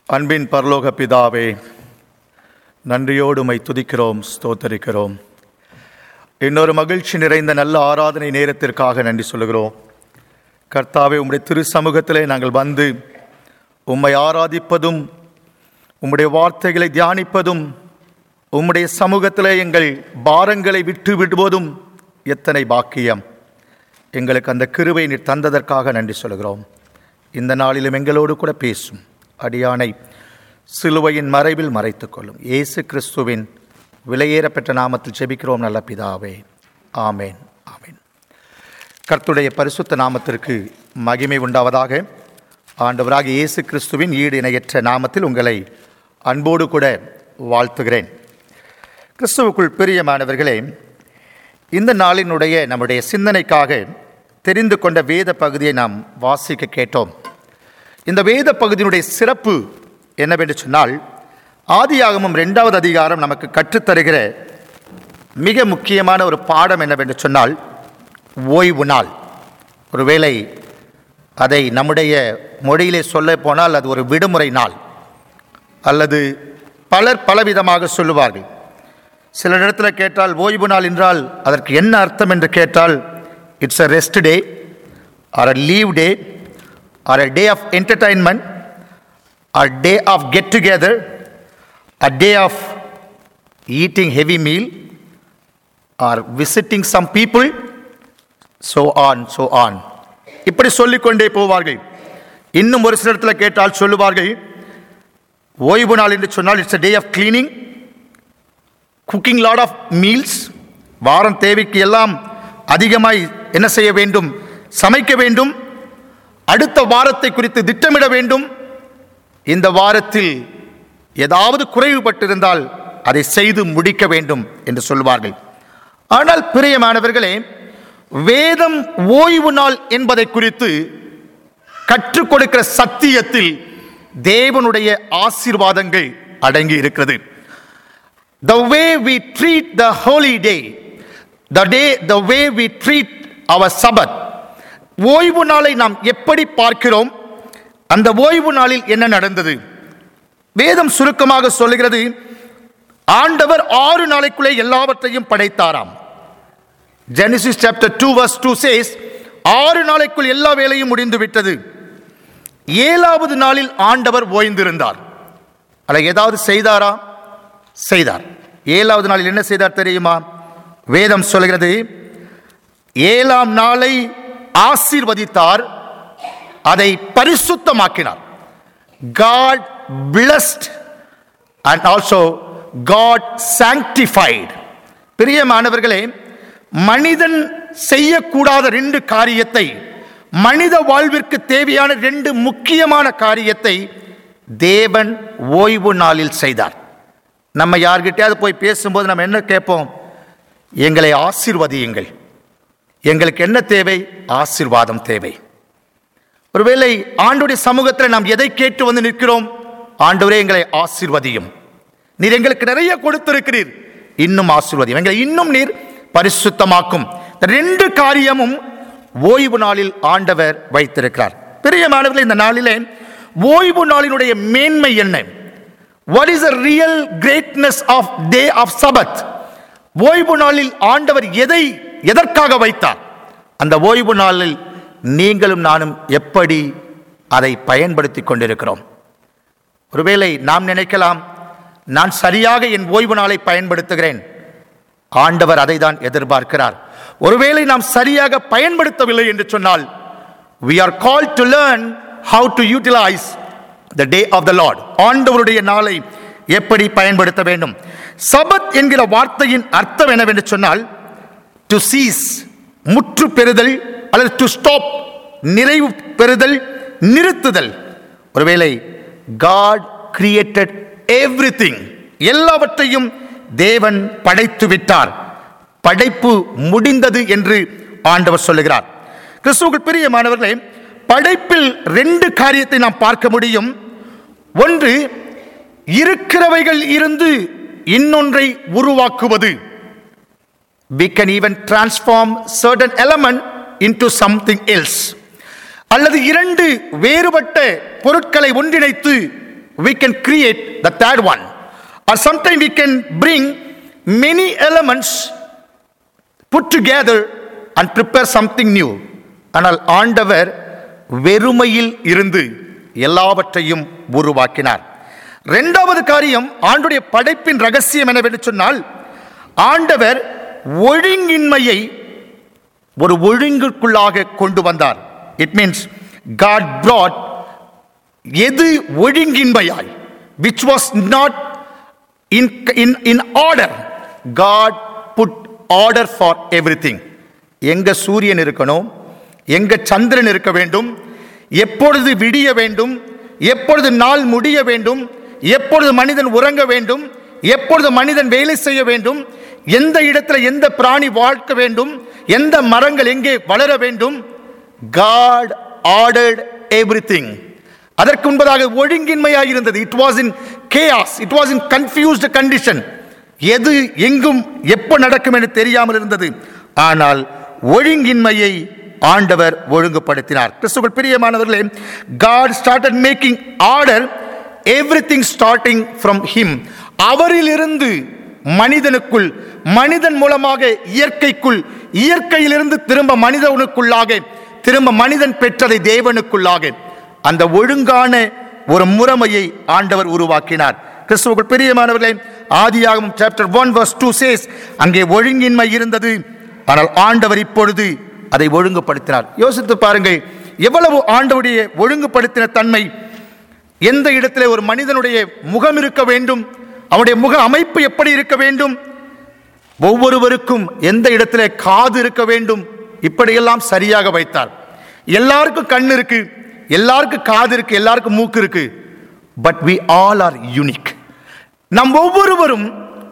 அன்பின் பரலோக பிதாவே நன்றியோடு உம்மை துதிக்கிறோம் ஸ்தோத்தரிக்கிறோம் இன்னொரு மகிழ்ச்சி நிறைந்த நல்ல ஆராதனை நேரத்திற்காக நன்றி சொல்கிறோம் கர்த்தாவே உம்முடைய திரு சமூகத்திலே நாங்கள் வந்து உம்மை ஆராதிப்பதும் உம்முடைய வார்த்தைகளை தியானிப்பதும் உம்முடைய சமூகத்திலே எங்கள் பாரங்களை விட்டு விடுவதும் எத்தனை பாக்கியம் எங்களுக்கு அந்த கிருவை நீர் தந்ததற்காக நன்றி சொல்கிறோம் இந்த நாளிலும் எங்களோடு கூட பேசும் அடியானை சிலுவையின் மறைவில் மறைத்துக் கொள்ளும் இயேசு கிறிஸ்துவின் விலையேறப்பெற்ற நாமத்தில் ஜெபிக்கிறோம் நல்ல பிதாவே ஆமேன் ஆமேன் கர்த்துடைய பரிசுத்த நாமத்திற்கு மகிமை உண்டாவதாக ஆண்டவராக இயேசு கிறிஸ்துவின் ஈடு இணையற்ற நாமத்தில் உங்களை அன்போடு கூட வாழ்த்துகிறேன் கிறிஸ்துவுக்குள் பிரியமானவர்களே இந்த நாளினுடைய நம்முடைய சிந்தனைக்காக தெரிந்து கொண்ட வேத பகுதியை நாம் வாசிக்க கேட்டோம் இந்த வேத பகுதியினுடைய சிறப்பு என்னவென்று சொன்னால் ஆதியாகமம் ரெண்டாவது அதிகாரம் நமக்கு கற்றுத்தருகிற மிக முக்கியமான ஒரு பாடம் என்னவென்று சொன்னால் ஓய்வு நாள் ஒருவேளை அதை நம்முடைய மொழியிலே சொல்ல போனால் அது ஒரு விடுமுறை நாள் அல்லது பலர் பலவிதமாக சொல்லுவார்கள் சில இடத்துல கேட்டால் ஓய்வு நாள் என்றால் அதற்கு என்ன அர்த்தம் என்று கேட்டால் it's a rest day or a leave day or a day of entertainment or day of get together a day of eating heavy meal or visiting some people so on so on இப்படி சொல்லிக்கொண்டே போவார்கள் இன்னும் ஒரு சில இடத்துல கேட்டால் சொல்லுவார்கள் ஓய்வு நாள் என்று சொன்னால் it's a day of cleaning cooking lot of meals வாரம் தேவைக்கு எல்லாம் அதிகமாய் என்ன செய்ய வேண்டும் சமைக்க வேண்டும் அடுத்த வாரத்தை குறித்து திட்டமிட வேண்டும் இந்த வாரத்தில் ஏதாவது குறைவுபட்டிருந்தால் அதை செய்து முடிக்க வேண்டும் என்று சொல்வார்கள் ஆனால் பிரியமானவர்களே வேதம் ஓய்வு நாள் என்பதை குறித்து கற்றுக் கொடுக்கிற சத்தியத்தில் தேவனுடைய ஆசீர்வாதங்கள் அடங்கி இருக்கிறது the way we treat the holy day, the day, the way we treat our Sabbath, ஓய்வு நாளை நாம் எப்படி பார்க்கிறோம் அந்த ஓய்வு நாளில் என்ன நடந்தது வேதம் சுருக்கமாக சொல்லுகிறது ஆண்டவர் ஆறு நாளைக்குள்ளே எல்லாவற்றையும் படைத்தாராம் Genesis chapter two verse two says ஆறு நாளைக்குள் எல்லா வேலையும் முடிந்து விட்டது ஏழாவது நாளில் ஆண்டவர் ஓய்ந்திருந்தார் அல்ல ஏதாவது செய்தாரா செய்தார் ஏழாவது நாளில் என்ன செய்தார் தெரியுமா வேதம் சொல்கிறது ஏழாம் நாளை ஆசீர்வதித்தார் அதை பரிசுத்தமாக்கினார் God blessed and also God sanctified பிரியமானவர்களே மனிதன் செய்யக்கூடாத ரெண்டு காரியத்தை மனித வாழ்விற்கு தேவையான ரெண்டு முக்கியமான காரியத்தை தேவன் ஓய்வு நாளில் செய்தார் நம்ம யார்கிட்டயாவது போய் பேசும்போது நம்ம என்ன கேட்போம் எங்களை ஆசீர்வதியுங்கள் எங்களுக்கு என்ன தேவை ஆசீர்வாதம் தேவை ஒருவேளை ஆண்டுடைய சமூகத்தில் நாம் எதை கேட்டு வந்து நிற்கிறோம் ஆண்டவரே எங்களை ஆசீர்வதியும் நீர் எங்களுக்கு நிறைய கொடுத்திருக்கிறீர் இன்னும் ஆசீர்வதியும் எங்களை இன்னும் நீர் பரிசுத்தமாக்கும் இந்த ரெண்டு காரியமும் ஓய்வு நாளில் ஆண்டவர் வைத்திருக்கிறார் பிரியமானவர்களே இந்த நாளிலே ஓய்வு நாளினுடைய மேன்மை என்ன what is a real greatness of day of sabbath ஓய்வு நாளில் ஆண்டவர் எதை எதற்காக வைத்தார் அந்த ஓய்வு நாளில் நீங்களும் நானும் எப்படி அதை பயன்படுத்தி கொண்டிருக்கிறோம் ஒருவேளை நாம் நினைக்கலாம் நான் சரியாக என் ஓய்வு நாளை பயன்படுத்துகிறேன் ஆண்டவர் அதை தான் எதிர்பார்க்கிறார் ஒருவேளை நாம் சரியாக பயன்படுத்தவில்லை என்று சொன்னால் we are called to learn how to utilize the day of the lord ஆண்டவருடைய நாளை எப்படி பயன்படுத்த வேண்டும் சபத் என்கிற வார்த்தையின் அர்த்தம் என்னவென்று சொன்னால் டு சீஸ் முற்று பெறுதல் அல்லது டு ஸ்டாப் நிறைவு பெறுதல் நிறுத்துதல் ஒருவேளை காட் கிரியேட்டட் எவ்ரி எல்லாவற்றையும் தேவன் படைத்து விட்டார் படைப்பு முடிந்தது என்று ஆண்டவர் சொல்லுகிறார் கிறிஸ்துவுக்குள் பிரியமானவர்களே படைப்பில் ரெண்டு காரியத்தை நாம் பார்க்க முடியும் ஒன்று இருக்கிறவைகள் இருந்து இன்னொன்றை உருவாக்குவது we can even transform certain element into something else அல்லது இரண்டு வேறுபட்ட பொருட்களை ஒன்றிணைத்து we can create the third one. Or sometimes we can bring many elements put together and prepare something new. ஆனால் ஆண்டவர் வெறுமையில் இருந்து எல்லாவற்றையும் உருவாக்கினார் இரண்டாவது காரியம் ஆண்டுடைய படைப்பின் ரகசியம் என்னவென்று சொன்னால் ஆண்டவர் ஒழுங்கின்மையை ஒரு ஒழுங்குக்குள்ளாக கொண்டு வந்தார் இட் மீன்ஸ் காட் brought எது ஒழுங்கின்மையாய் which was not in in in order god put order for everything எங்க சூரியன் இருக்கணும் எங்க சந்திரன் இருக்க வேண்டும் எப்பொழுது விடிய வேண்டும் எப்பொழுது நாள் முடிய வேண்டும் எப்பொழுது மனிதன் உறங்க வேண்டும் எப்பொழுது மனிதன் வேலை செய்ய வேண்டும் எந்த இடத்துல எந்த பிராணி வாழ்க்க வேண்டும் எந்த மரங்கள் எங்கே வளர வேண்டும் காட் ஆர்டர்ட் எவ்ரிதிங் அதற்கு முன்பதாக ஒழுங்கின்மையாக இருந்தது it was in chaos it was in confused condition எது எங்கும் எப்போ நடக்கும் என்று தெரியாமல் இருந்தது ஆனால் ஒழுங்கின்மையை ஆண்டவர் ஒழுங்குபடுத்தினார் கிறிஸ்துவ பிரியமானவர்களே God started making order everything starting from him அவரிலிருந்து மனிதனுக்குள் மனிதன் மூலமாக இயற்கைக்குள் இயற்கையிலிருந்து திரும்ப மனிதனுக்குள்ளாக திரும்ப மனிதன் பெற்றதை தேவனுக்குள்ளாக அந்த ஒழுங்கான ஒரு முறைமையை ஆண்டவர் உருவாக்கினார் கிறிஸ்துவுக்குள் பிரியமானவர்களே ஆதியாகமம் chapter one verse two says அங்கே ஒழுங்கின்மை இருந்தது ஆனால் ஆண்டவர் இப்பொழுது அதை ஒழுங்குபடுத்தினார் யோசித்து பாருங்கள் எவ்வளவு ஆண்டவருடைய ஒழுங்குபடுத்தின தன்மை எந்த இடத்திலே ஒரு மனிதனுடைய முகம் இருக்க வேண்டும் அவனுடைய முக அமைப்பு எப்படி இருக்க வேண்டும் ஒவ்வொருவருக்கும் எந்த இடத்திலே காது இருக்க வேண்டும் இப்படியெல்லாம் சரியாக வைத்தார் எல்லாருக்கும் கண் இருக்கு எல்லாருக்கும் காது இருக்கு எல்லாருக்கும் மூக்கு இருக்கு but we all are unique நம் ஒவ்வொருவரும்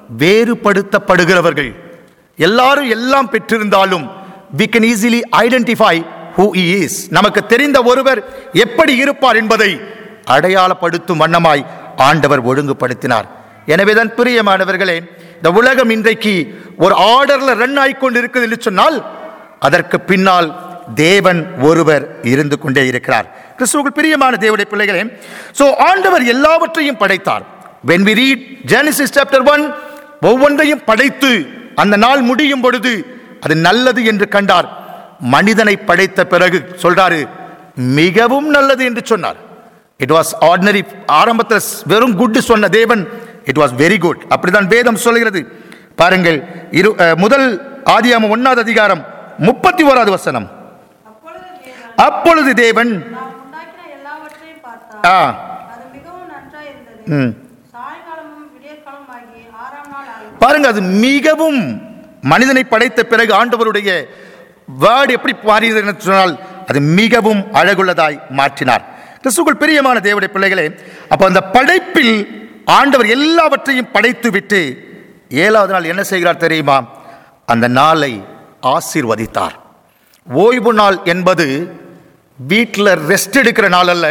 வேறுபடுத்தப்படுகிறவர்கள் எல்லாரும் எல்லாம் பெற்றிருந்தாலும் we can easily identify who he is நமக்கு தெரிந்த ஒருவர் எப்படி இருப்பார் என்பதை அடையாளப்படுத்தும் வண்ணமாய் ஆண்டவர் ஒழுங்குபடுத்தினார் எனவேதான் பிரியமானவர்களே இந்த உலகம் இன்றைக்கு ஒரு ஆர்டர்ல ரன் ஆகிக்கொண்டு இருக்குது என்று சொன்னால் அதற்கு பின்னால் தேவன் ஒருவர் இருந்து கொண்டே இருக்கிறார் கிறிஸ்துவுக்குள் பிரியமான தேவனுடைய பிள்ளைகளே சோ ஆண்டவர் எல்லாவற்றையும் படைத்தார் when we read genesis chapter 1 ஒவ்வொன்றையும் படைத்து அந்த நாள் முடியும் பொழுது அது நல்லது என்று கண்டார் மனிதனை படைத்த பிறகு சொல்றாரு மிகவும் நல்லது என்று சொன்னார் இட் வாஸ் ஆர்டினரி ஆரம்பத்தில் வெறும் குட் சொன்ன தேவன் இட் வாஸ் வெரி குட் அப்படிதான் வேதம் சொல்கிறது பாருங்கள் இரு அஹ், முதல் ஆதியாம ஒன்னாவது அதிகாரம் முப்பத்தி ஓராவது வசனம் அப்பொழுது தேவன் அப்பொழுது தேவன் நாம் உண்டாக்கின எல்லாவற்றையும் பார்த்தார் ஆ அது மிகவும் நன்றாயிருந்தது ம். சாயங்காலமும் விடியற்காலம் ஆகிய ஆறாம் நாள் ஆயிற்று பாருங்க அது மிகவும் மனிதனை படைத்த பிறகு ஆண்டவருடைய வேர்டு எப்படி மாறியது என்று சொன்னால் அது மிகவும் அழகுள்ளதாய் மாற்றினார் கிறிஸ்துக்குள் பிரியமான தேவடைய பிள்ளைகளே அப்போ அந்த படைப்பில் ஆண்டவர் எல்லாவற்றையும் படைத்து விட்டு ஏழாவது நாள் என்ன செய்கிறார் தெரியுமா அந்த நாளை ஆசீர்வதித்தார் ஓய்வு நாள் என்பது வீட்டில் ரெஸ்ட் எடுக்கிற நாள் அல்ல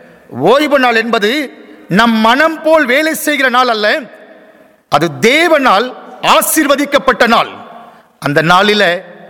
ஓய்வு நாள் என்பது நம் மனம் போல் வேலை செய்கிற நாள் அல்ல அது தேவனால் ஆசீர்வதிக்கப்பட்ட நாள் அந்த நாளில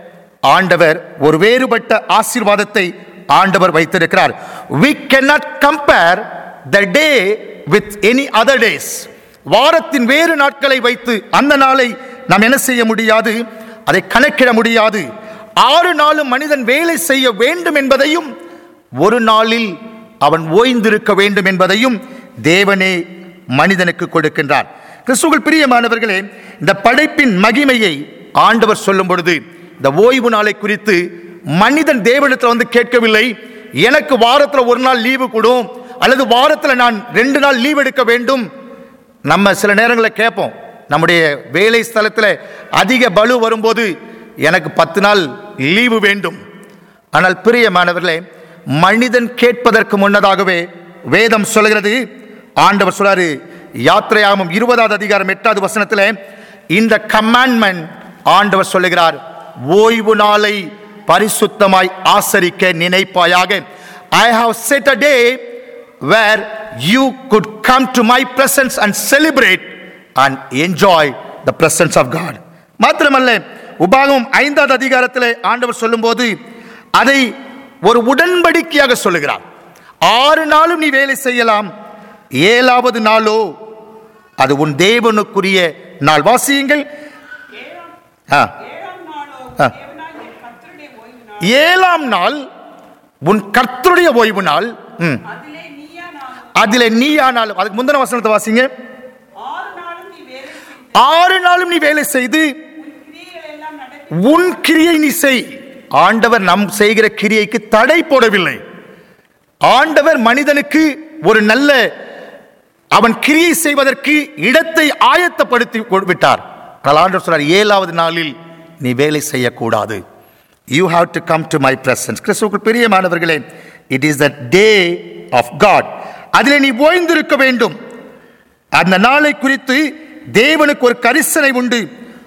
ஆண்டவர் ஒரு வேறுபட்ட ஆசீர்வாதத்தை ஆண்டவர் வைத்திருக்கிறார் we cannot compare the day with any other days வாரத்தின் வேறு நாட்களை வைத்து அந்த நாளை நாம் என்ன செய்ய முடியாது அதை கணக்கிட முடியாது ஆறு நாளும் மனிதன் வேலை செய்ய வேண்டும் என்பதையும் ஒரு நாளில் அவன் ஓய்ந்திருக்க வேண்டும் என்பதையும் தேவனே மனிதனுக்கு கொடுக்கின்றார் கிறிஸ்துவுக்குள் பிரியமானவர்களே இந்த படைப்பின் மகிமையை ஆண்டவர் சொல்லும் பொழுது இந்த ஓய்வு நாளை குறித்து மனிதன் தேவனிடத்தில் வந்து கேட்கவில்லை எனக்கு வாரத்தில் ஒரு நாள் லீவு கொடும் அல்லது வாரத்தில் நான் ரெண்டு நாள் லீவ் எடுக்க வேண்டும் நம்ம சில நேரங்களில் கேட்போம் நம்முடைய வேலை ஸ்தலத்தில் அதிக பலு வரும்போது எனக்கு பத்து நாள் லீவு வேண்டும் ஆனால் பிரியமானவர்களே மனிதன் கேட்பதற்கு முன்னதாகவே வேதம் சொல்கிறது ஆண்டவர் சொல்றாரு யாத்திரையாமம் இருபதாவது அதிகாரம் எட்டாவது வசனத்தில் இந்த கமாண்ட்மெண்ட் ஆண்டவர் சொல்லுகிறார் ஓய்வு நாளை பரிசுத்தமாய் ஆசரிக்க நினைப்பாயாக I have set a day where you could come to my presence and celebrate and enjoy the presence of God மாத்திரமல்ல உபாகமம் ஐந்தாவது அதிகாரத்தில் ஆண்டவர் சொல்லும்போது அதை ஒரு உடன்படிக்கையாக சொல்லுகிறார் ஆறு நாளும் நீ வேலை செய்யலாம் ஏழாவது நாளோ அது உன் தேவனுக்குரிய நாள் வாசியுங்கள் ஆ ஏழாம் நாளோ ஆ. தேவனாகிய கர்த்தருடைய ஓய்வு நாள் ஏழாம் நாள் உன் கர்த்தருடைய ஓய்வு நாள் ம். அதிலே நீயா நாளும் அதிலே நீ ஆனாலும் அதுக்கு முந்தின வசனத்தை வாசிங்க ஆறு நாளும் நீ வேலை செய்து ஆறு நாளும் நீ வேலை செய்து உன் கிரியைகள் எல்லாம் நடத்தி உன் கிரியை நீ செய் ஆண்டவர் நம் செய்கிற கிரியைக்கு தடை போடவில்லை ஆண்டவர் மனிதனுக்கு ஒரு நல்ல அவன் கிரியை செய்வதற்கு இடத்தை ஆயத்தப்படுத்தி கொ- விட்டார் ஆனால் ஆண்டவர் சொல்றார் ஏழாவது நாளில் நீ வேலை செய்யக்கூடாது you have to come to my presence கிறிஸ்துவுக்குள் பிரியமானவர்களே it is the day of God அதிலே நீ ஓய்ந்திருக்க வேண்டும் அந்த நாளை குறித்து தேவனுக்கு ஒரு கரிசனை உண்டு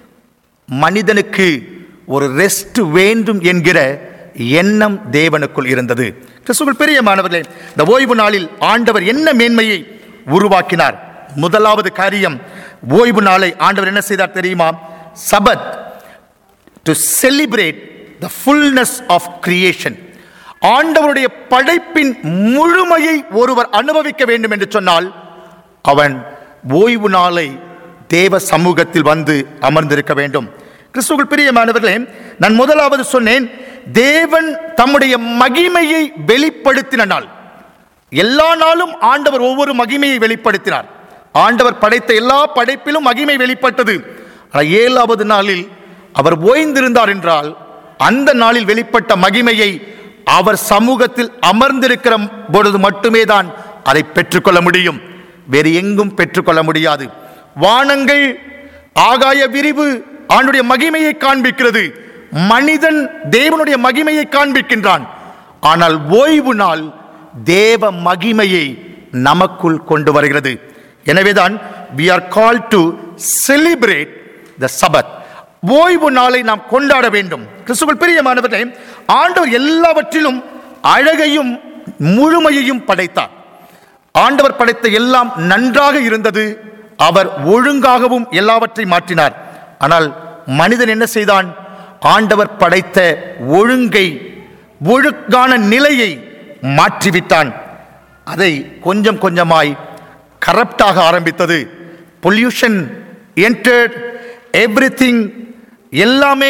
மனிதனுக்கு ஒரு ரெஸ்ட் வேண்டும் என்கிற எண்ணம் தேவனுக்குள் இருந்தது கிறிஸ்துவுக்குள் பிரியமானவர்களே இந்த ஓய்வு நாளில் ஆண்டவர் என்ன மேன்மையை உருவாக்கினார் முதலாவது காரியம் ஓய்வு நாளை ஆண்டவர் என்ன செய்தார் தெரியுமா sabbath to celebrate the fullness of creation ஆண்டவருடைய படைப்பின் முழுமையை ஒருவர் அனுபவிக்க வேண்டும் என்று சொன்னால் அவன் ஓய்வு நாளை தேவ சமூகத்தில் வந்து அமர்ந்திருக்க வேண்டும் கிறிஸ்துவுக்குள் பிரியமானவர்களே நான் முதலாவது சொன்னேன் தேவன் தம்முடைய மகிமையை வெளிப்படுத்தின நாள் எல்லா நாளும் ஆண்டவர் ஒவ்வொரு மகிமையை வெளிப்படுத்தினார் ஆண்டவர் படைத்த எல்லா படைப்பிலும் மகிமை வெளிப்பட்டது ஆனால் ஏழாவது நாளில் அவர் ஓய்ந்திருந்தார் என்றால் அந்த நாளில் வெளிப்பட்ட மகிமையை அவர் சமூகத்தில் அமர்ந்திருக்கிற பொழுது மட்டுமே தான் அதை பெற்றுக்கொள்ள முடியும் வேறு எங்கும் பெற்றுக்கொள்ள முடியாது வானங்கள் ஆகாய விரிவு ஆண்டுடைய மகிமையை காண்பிக்கிறது மனிதன் தேவனுடைய மகிமையை காண்பிக்கின்றான் ஆனால் ஓய்வு நாள் தேவ மகிமையை நமக்குள் கொண்டு வருகிறது எனவேதான் we are called to celebrate the sabbath ஓய்வு நாளை நாம் கொண்டாட வேண்டும் கிறிஸ்துவுக்குள் பிரியமானவர்களே ஆண்டவர் எல்லாவற்றிலும் அழகையும் முழுமையையும் படைத்தார் ஆண்டவர் படைத்த எல்லாம் நன்றாக இருந்தது அவர் ஒழுங்காகவும் எல்லாவற்றையும் மாற்றினார் ஆனால் மனிதன் என்ன செய்தான் ஆண்டவர் படைத்த ஒழுங்கை ஒழுக்கான நிலையை மாற்றிவிட்டான் அதை கொஞ்சம் கொஞ்சமாய் கரப்டாக ஆரம்பித்தது பொல்யூஷன் என்டர்ட் எவ்ரிதிங் எல்லாமே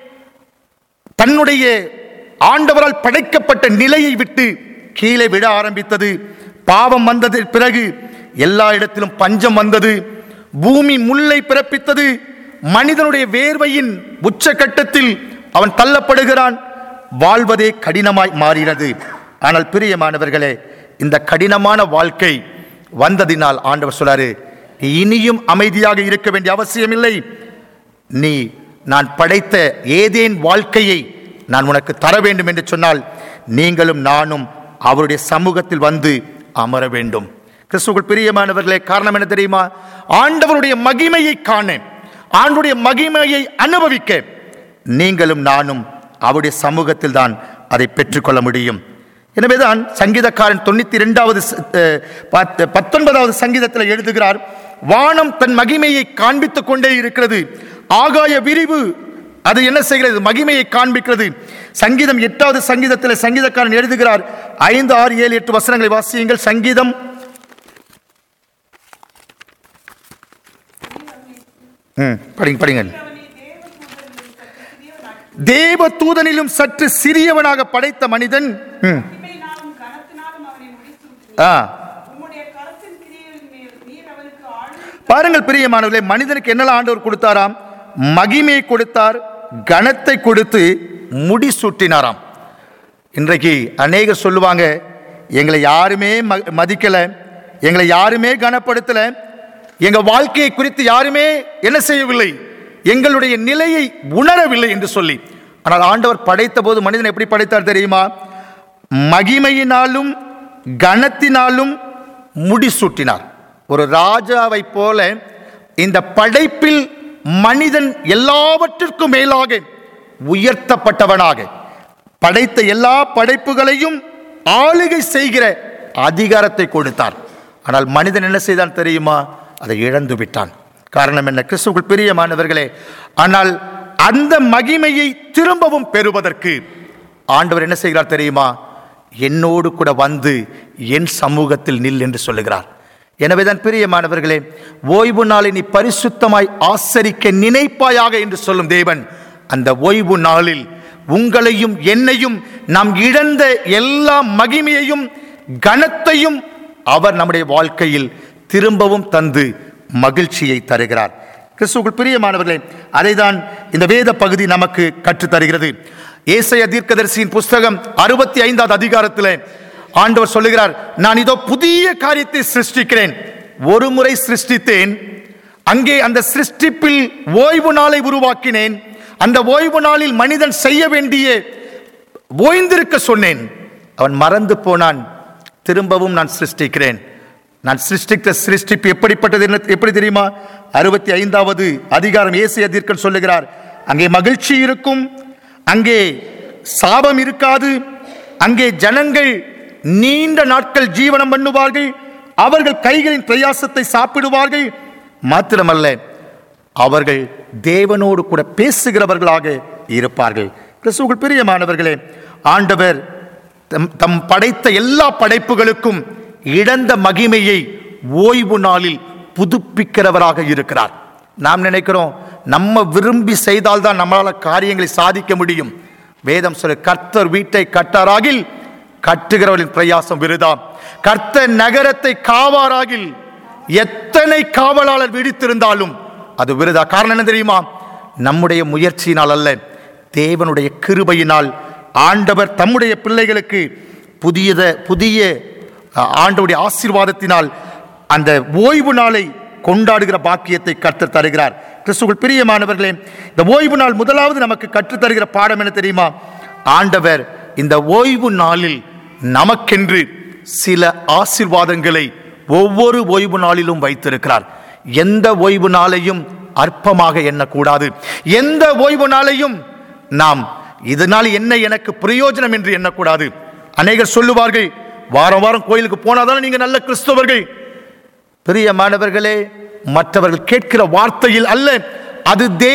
தன்னுடைய ஆண்டவரால் படைக்கப்பட்ட நிலையை விட்டு கீழே விட ஆரம்பித்தது பாவம் வந்தது பிறகு எல்லா இடத்திலும் பஞ்சம் வந்தது பூமி முல்லை பிறப்பித்தது மனிதனுடைய வேர்வையின் உச்சக்கட்டத்தில் அவன் தள்ளப்படுகிறான் வாழ்வதே கடினமாய் மாறினது ஆனால் பிரியமானவர்களே இந்த கடினமான வாழ்க்கை வந்ததினால் ஆண்டவர் சொல்றாரு "நீ இனியும் அமைதியாக இருக்க வேண்டிய அவசியமில்லை நீ நான் படைத்த ஏதேன் வாழ்க்கையை நான் உனக்கு தர வேண்டும் என்று சொன்னால் நீங்களும் நானும் அவருடைய சமூகத்தில் வந்து அமர வேண்டும் கிறிஸ்துவுக்குள் பிரியமானவர்களே காரணம் என்ன தெரியுமா ஆண்டவருடைய மகிமையை காண ஆண்டுடைய மகிமையை அனுபவிக்க நீங்களும் நானும் அவருடைய சமூகத்தில் தான் அதை பெற்றுக்கொள்ள முடியும் எனவேதான் சங்கீதக்காரன் தொண்ணூத்தி இரண்டாவது பத்தொன்பதாவது சங்கீதத்தில் எழுதுகிறார் வானம் தன் மகிமையை காண்பித்துக் கொண்டே இருக்கிறது ஆகாய விரிவு அது என்ன செய்கிறது மகிமையை காண்பிக்கிறது சங்கீதம் எட்டாவது சங்கீதத்தில் சங்கீதக்காரன் எழுதுகிறார் ஐந்து ஆறு ஏழு எட்டு வசனங்களை வாசியுங்கள் சங்கீதம் ம் படிங்க படிங்க தேவ தூதனிலும் சற்று சிறியவனாக படைத்த மனிதன் ம் மகிமையினாலும் கனத்தினாலும் அவனை முடிசூட்டி ஆ உம்முடைய கரத்தின் கிரியைகளின் மேல் நீர் அவனுக்கு ஆழ்ந்த பாருங்கள் பிரியமானவர்களே மனிதனுக்கு என்னெல்லாம் ஆண்டவர் கொடுத்தாராம் மகிமையை கொடுத்தார் கனத்தை கொடுத்து முடி சூட்டினாராம் இன்றைக்கு அநேகர் சொல்லுவாங்க எங்களை யாருமே ம- மதிக்கல எங்களை யாருமே கனப்படுத்தல எங்க வாழ்க்கையை குறித்து யாருமே என்ன செய்யவில்லை எங்களுடைய நிலையை உணரவில்லை என்று சொல்லி ஆனால் ஆண்டவர் படைத்த போது மனிதன் எப்படி படைத்தார் தெரியுமா மகிமையினாலும் கனத்தினாலும் முடிசூட்டினார் ஒரு ராஜாவை போல இந்த படைப்பில் மனிதன் எல்லாவற்றிற்கும் மேலாக உயர்த்தப்பட்டவனாக படைத்த எல்லா படைப்புகளையும் ஆளுகை செய்கிற அதிகாரத்தை கொடுத்தார் ஆனால் மனிதன் என்ன செய்தான் தெரியுமா அதை இழந்து விட்டான் காரணம் என்ன கிறிஸ்துவுக்குள் பிரியமானவர்களே ஆனால் அந்த மகிமையை திரும்பவும் பெறுவதற்கு ஆண்டவர் என்ன செய்கிறார் தெரியுமா என்னோடு கூட வந்து என் சமூகத்தில் நில் என்று சொல்லுகிறார் எனவேதான் பிரியமானவர்களே ஓய்வு நாளை நீ பரிசுத்தமாய் ஆசரிக்க நினைப்பாயாக என்று சொல்லும் தேவன் அந்த ஓய்வு நாளில் உங்களையும் என்னையும் நாம் இழந்த எல்லா மகிமையையும் கனத்தையும் அவர் நம்முடைய வாழ்க்கையில் திரும்பவும் தந்து மகிழ்ச்சியை தருகிறார் கிறிஸ்துவுக்குள் பிரியமானவர்களே அதைதான் இந்த வேத பகுதி நமக்கு கற்றுத் தருகிறது ஏசைய தீர்க்கதரிசியின் புஸ்தகம் அறுபத்தி ஐந்தாவது அதிகாரத்தில் ஆண்டவர் சொல்லுகிறார் நான் இதோ புதிய காரியத்தை சிருஷ்டிக்கிறேன் ஒரு முறை சிருஷ்டித்தேன் அங்கே அந்த சிருஷ்டிப்பில் ஓய்வு நாளை உருவாக்கினேன் அந்த ஓய்வு நாளில் மனிதன் செய்ய வேண்டிய ஓய்ந்திருக்க சொன்னேன் அவன் மறந்து போனான் திரும்பவும் நான் சிருஷ்டிக்கிறேன் நான் சிருஷ்டித்த சிருஷ்டிப்பு எப்படிப்பட்டது என்ன எப்படி தெரியுமா அறுபத்தி ஐந்தாவது அதிகாரம் ஏசிய தீர்க்கன் சொல்லுகிறார் அங்கே மகிழ்ச்சி இருக்கும் அங்கே சாபம் இருக்காது அங்கே ஜனங்கள் நீண்ட நாட்கள் ஜீவனம் பண்ணுவார்கள் அவர்கள் கைகளின் பிரயாசத்தை சாப்பிடுவார்கள் மாத்திரமல்ல அவர்கள் தேவனோடு கூட பேசுகிறவர்களாக இருப்பார்கள் கிறிஸ்துவுக்குள் பிரியமானவர்களே ஆண்டவர் தம் தம் படைத்த எல்லா படைப்புகளுக்கும் இழந்த மகிமையை ஓய்வு நாளில் புதுப்பிக்கிறவராக இருக்கிறார் நாம் நினைக்கிறோம் நம்ம விரும்பி செய்தால்தான் நம்மளால காரியங்களை சாதிக்க முடியும் வேதம் சொல்லு கர்த்தர் வீட்டை கட்டாராகில் கட்டுகிறவர்களின் பிரயாசம் விருதாம் கர்த்தர் நகரத்தை காவாராகில் எத்தனை காவலாளர் விழித்திருந்தாலும் அது விருதா காரணம் என்ன தெரியுமா நம்முடைய முயற்சியினால் அல்ல தேவனுடைய கிருபையினால் ஆண்டவர் தம்முடைய பிள்ளைகளுக்கு புதியத புதிய அஹ், ஆண்டவருடைய ஆசீர்வாதத்தினால் அந்த ஓய்வு நாளை கொண்டாடுகிற பாக்கியத்தை கற்றுத் தருகிறார் கிறிஸ்துவுக்குள் பிரியமானவர்களே இந்த ஓய்வு நாள் முதலாவது நமக்கு கற்றுத் தருகிற பாடம் என்ன தெரியுமா ஆண்டவர் இந்த ஓய்வு நாளில் நமக்கென்று சில ஆசீர்வாதங்களை ஒவ்வொரு ஓய்வு நாளிலும் வைத்திருக்கிறார் எந்த ஓய்வு நாளையும் அற்பமாக எண்ணக்கூடாது எந்த ஓய்வு நாளையும் நாம் இதனால் என்ன எனக்கு பிரயோஜனம் என்று எண்ணக்கூடாது அநேகர் சொல்லுவார்கள் வாரம் வாரம் கோயிலுக்கு போனாதானே நீங்க நல்ல கிறிஸ்தவர்கள் பிரியமானவர்களே மற்றவர்கள் கேட்கிற வார்த்தையில் அல்ல அது